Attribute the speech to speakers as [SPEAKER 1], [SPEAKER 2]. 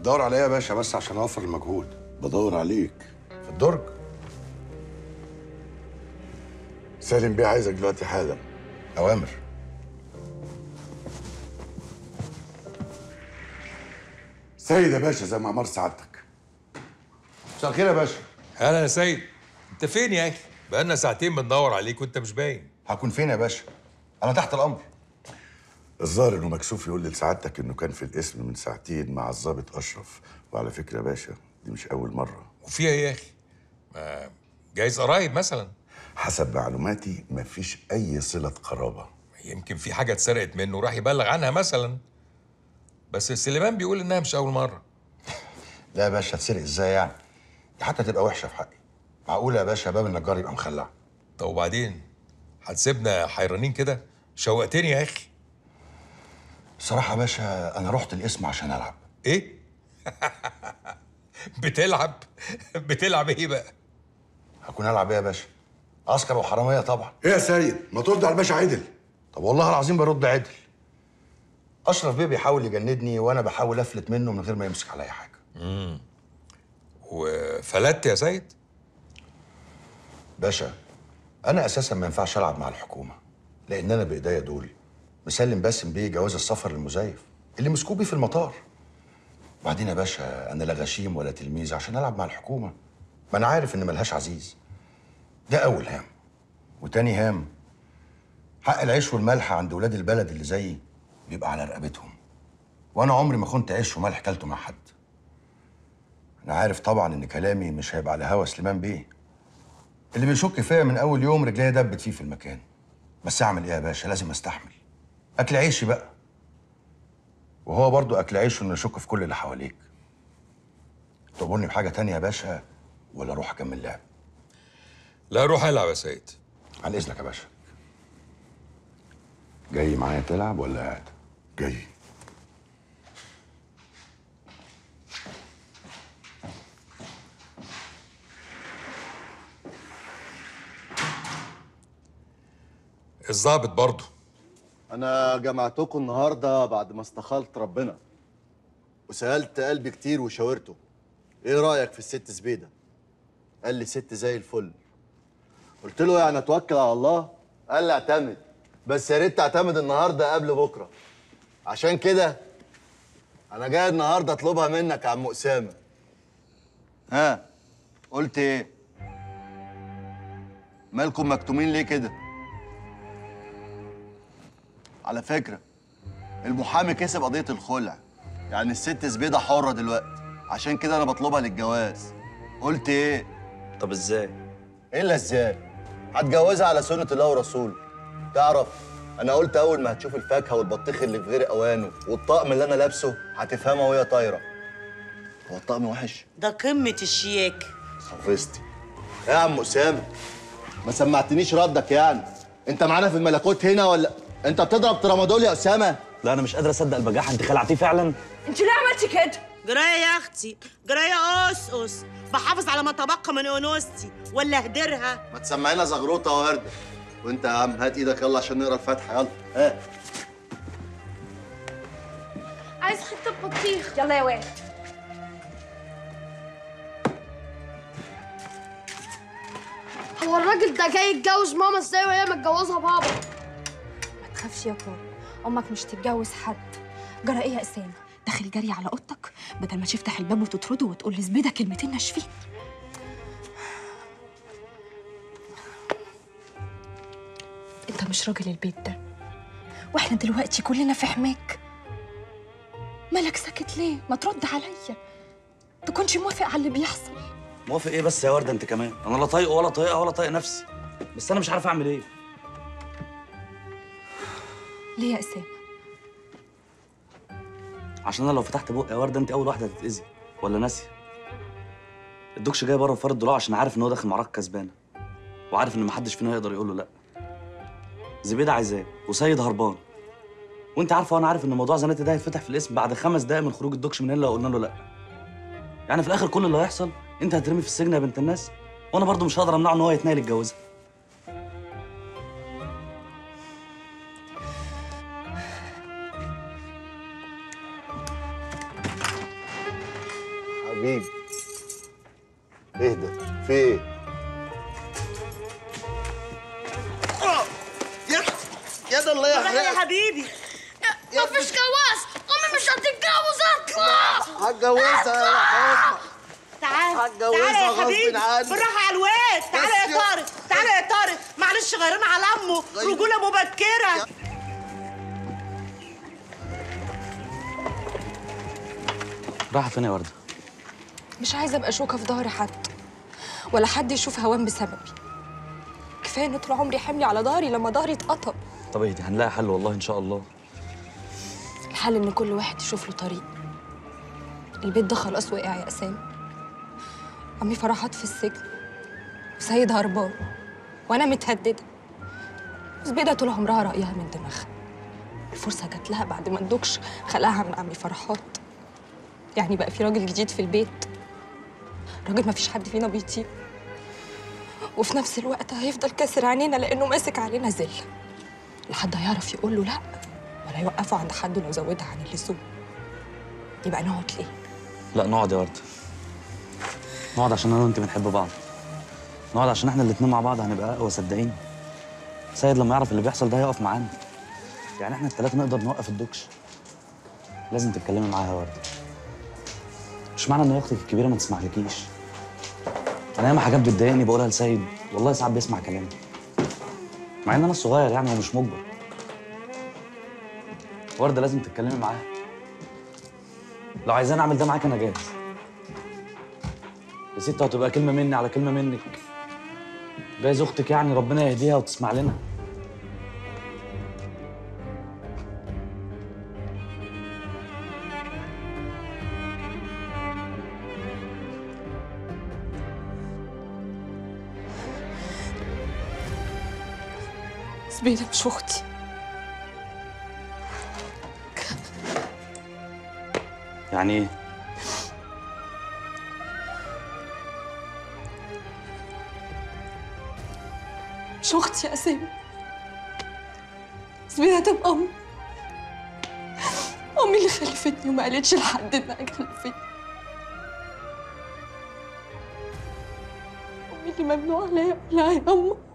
[SPEAKER 1] بتدور عليا يا باشا بس عشان اوفر المجهود
[SPEAKER 2] بدور عليك
[SPEAKER 1] في الدرج
[SPEAKER 2] سالم بيه عايزك دلوقتي حالا
[SPEAKER 1] اوامر
[SPEAKER 2] سيد يا باشا زي ما امر سعادتك
[SPEAKER 1] مساء الخير يا باشا
[SPEAKER 3] هلا يا سيد انت فين يا اخي بقالنا ساعتين بندور عليك وانت مش باين
[SPEAKER 1] هكون فين يا باشا انا تحت الامر
[SPEAKER 2] الظاهر انه مكسوف يقول لسعادتك انه كان في القسم من ساعتين مع الضابط اشرف وعلى فكره يا باشا دي مش اول مره
[SPEAKER 3] وفيها ايه يا اخي ما جايز قرايب مثلا
[SPEAKER 2] حسب معلوماتي مفيش اي صله قرابه
[SPEAKER 3] يمكن في حاجه اتسرقت منه وراح يبلغ عنها مثلا بس سليمان بيقول انها مش اول مره
[SPEAKER 1] لا يا باشا تسرق ازاي يعني دي حتى تبقى وحشه في حقي معقول يا باشا باب النجار يبقى مخلع
[SPEAKER 3] طب وبعدين هتسيبنا حيرانين كده شوقتني يا اخي
[SPEAKER 1] الصراحه يا باشا انا رحت القسم عشان العب
[SPEAKER 3] ايه بتلعب بتلعب ايه بقى
[SPEAKER 1] هكون العب ايه يا باشا عسكر وحراميه طبعا
[SPEAKER 2] ايه يا سيد ما ترد على الباشا عدل
[SPEAKER 1] طب والله العظيم برد عدل اشرف بيه بيحاول يجندني وانا بحاول افلت منه من غير ما يمسك عليا حاجه
[SPEAKER 3] وفلت يا سيد
[SPEAKER 1] باشا انا اساسا ما ينفعش العب مع الحكومه لان انا بايديا دول مسلم باسم بيه جواز السفر للمزيف اللي مسكوه بيه في المطار وبعدين يا باشا انا لا غشيم ولا تلميذ عشان العب مع الحكومه ما انا عارف ان ملهاش عزيز ده اول هام وتاني هام حق العيش والملح عند ولاد البلد اللي زيي بيبقى على رقبتهم وانا عمري ما كنت عيش وملح كلته مع حد انا عارف طبعا ان كلامي مش هيبقى على هوا سليمان بيه اللي بيشك فيا من اول يوم رجليا دبت فيه في المكان بس اعمل ايه يا باشا لازم استحمل اكل عيشي بقى وهو برضو اكل عيشه انه يشك في كل اللي حواليك تأمرني بحاجه تانية يا باشا ولا اروح اكمل لعب
[SPEAKER 3] لا روح العب يا سيد
[SPEAKER 1] عن اذنك يا باشا
[SPEAKER 2] جاي معايا تلعب ولا قاعد جاي
[SPEAKER 3] الظابط برضه
[SPEAKER 4] أنا جمعتكم النهاردة بعد ما استخلت ربنا وسألت قلبي كتير وشاورته إيه رأيك في الست زبيدة؟ قال لي ست زي الفل قلت له يعني أتوكل على الله؟ قال لي اعتمد بس يا ريت تعتمد النهاردة قبل بكرة عشان كده أنا جاي النهاردة أطلبها منك يا عم أسامة ها قلت إيه؟ مالكم مكتومين ليه كده؟ على فكرة المحامي كسب قضية الخلع يعني الست زبيدة حرة دلوقتي عشان كده أنا بطلبها للجواز قلت إيه؟
[SPEAKER 5] طب ازاي؟
[SPEAKER 4] إيه إلا إزاي؟ هتجوزها على سنة الله ورسوله تعرف أنا قلت أول ما هتشوف الفاكهة والبطيخ اللي في غير أوانه والطقم اللي أنا لابسه هتفهمها وهي طايرة هو الطقم وحش؟
[SPEAKER 6] ده قمة الشياكة
[SPEAKER 4] حفظتي إيه يا عم أسامة؟ ما سمعتنيش ردك يعني أنت معانا في الملكوت هنا ولا أنت بتضرب ترامادول يا أسامة؟
[SPEAKER 5] لا انا مش قادر اصدق البجاحه انت خلعتيه فعلا
[SPEAKER 7] انت ليه عملتي كده؟
[SPEAKER 6] جرايه يا اختي جرايه قصقص بحافظ على ما تبقى من انوثتي ولا اهدرها
[SPEAKER 4] ما تسمعينا زغروطه وردة وانت يا عم هات ايدك يلا عشان نقرا الفاتحه يلا ها
[SPEAKER 7] عايز حته بطيخ يلا يا واد هو الراجل ده جاي يتجوز ماما ازاي وهي متجوزها بابا
[SPEAKER 8] ما تخافش يا كورة امك مش تتجوز حد جرى ايه يا اسامه داخل جري على اوضتك بدل ما تفتح الباب وتطرده وتقول لزبيده كلمتين ناشفين انت مش راجل البيت ده واحنا دلوقتي كلنا في حماك مالك ساكت ليه ما ترد عليا تكونش موافق على اللي بيحصل
[SPEAKER 5] موافق ايه بس يا ورده انت كمان انا لا طايقه ولا طايقها ولا طايق نفسي بس انا مش عارف اعمل ايه
[SPEAKER 8] ليه يا اسامه
[SPEAKER 5] عشان انا لو فتحت بق يا ورده انت اول واحده هتتاذي ولا ناسيه الدكش جاي بره بفرد ضلوع عشان عارف ان هو داخل معركه كسبانه وعارف ان محدش فينا يقدر يقول له لا زبيده عايزاه وسيد هربان وانت عارفه وانا عارف ان موضوع زناتي ده هيتفتح في الاسم بعد خمس دقايق من خروج الدكش من هنا لو قلنا له لا يعني في الاخر كل اللي هيحصل انت هترمي في السجن يا بنت الناس وانا برضو مش هقدر امنعه ان هو يتنقل يتجوزها
[SPEAKER 4] حبيبي اهدى في ايه آه، يا يا ده الله
[SPEAKER 6] بالراحه يا
[SPEAKER 4] يحرقك
[SPEAKER 6] حبيبي
[SPEAKER 7] مفيش جواز امي مش هتتجوز اطلع
[SPEAKER 4] هتجوزها يا حمى
[SPEAKER 6] تعال
[SPEAKER 4] هتجوزها
[SPEAKER 6] تعال يا
[SPEAKER 4] غصب
[SPEAKER 6] حبيبي
[SPEAKER 4] عني.
[SPEAKER 6] بالراحه على الواد تعال
[SPEAKER 4] بس
[SPEAKER 6] يا
[SPEAKER 4] يا-
[SPEAKER 6] طارق تعال يا طارق معلش غيرنا على امه
[SPEAKER 4] غير-
[SPEAKER 6] رجوله مبكره
[SPEAKER 5] رايحه فين يا ورده
[SPEAKER 8] مش عايزه ابقى شوكه في ظهر حد ولا حد يشوف هوان بسببي كفايه ان طول عمري حملي على ظهري لما ظهري اتقطم
[SPEAKER 5] طب اهدي هنلاقي حل والله ان شاء الله
[SPEAKER 8] الحل ان كل واحد يشوف له طريق البيت ده خلاص وقع يا اسامه عمي فرحات في السجن وسيد هربان وانا متهدده زبيدة طول عمرها رأيها من دماغها الفرصة جات لها بعد ما الدكش خلقها من عمي فرحات يعني بقى في راجل جديد في البيت راجل ما فيش حد فينا بيطيق وفي نفس الوقت هيفضل كاسر عينينا لأنه ماسك علينا زل لحد هيعرف يقول له لأ ولا يوقفه عند حد لو زودها عن اللزوم يبقى نقعد ليه؟
[SPEAKER 5] لا نقعد يا ورده نقعد عشان انا وانت بنحب بعض نقعد عشان احنا الاتنين مع بعض هنبقى اقوى صدقيني سيد لما يعرف اللي بيحصل ده هيقف معانا يعني احنا التلاتة نقدر نوقف الدكش لازم تتكلمي معاها يا ورده مش معنى ان هي اختك الكبيره ما تسمعلكيش انا ياما حاجات بتضايقني بقولها لسيد والله ساعات بيسمع كلامي مع ان انا الصغير يعني ومش مجبر ورده لازم تتكلمي معاها لو عايزاني اعمل ده معاك انا جاهز يا ست هتبقى كلمه مني على كلمه منك جايز اختك يعني ربنا يهديها وتسمع لنا
[SPEAKER 8] زبيدة مش أختي
[SPEAKER 5] يعني ايه
[SPEAKER 8] مش أختي يا أسامي زبيدة تبقى أمي أمي اللي خلفتني وما قالتش لحد إنها خلفتني أمي اللي ممنوع عليا أقول لها يا أما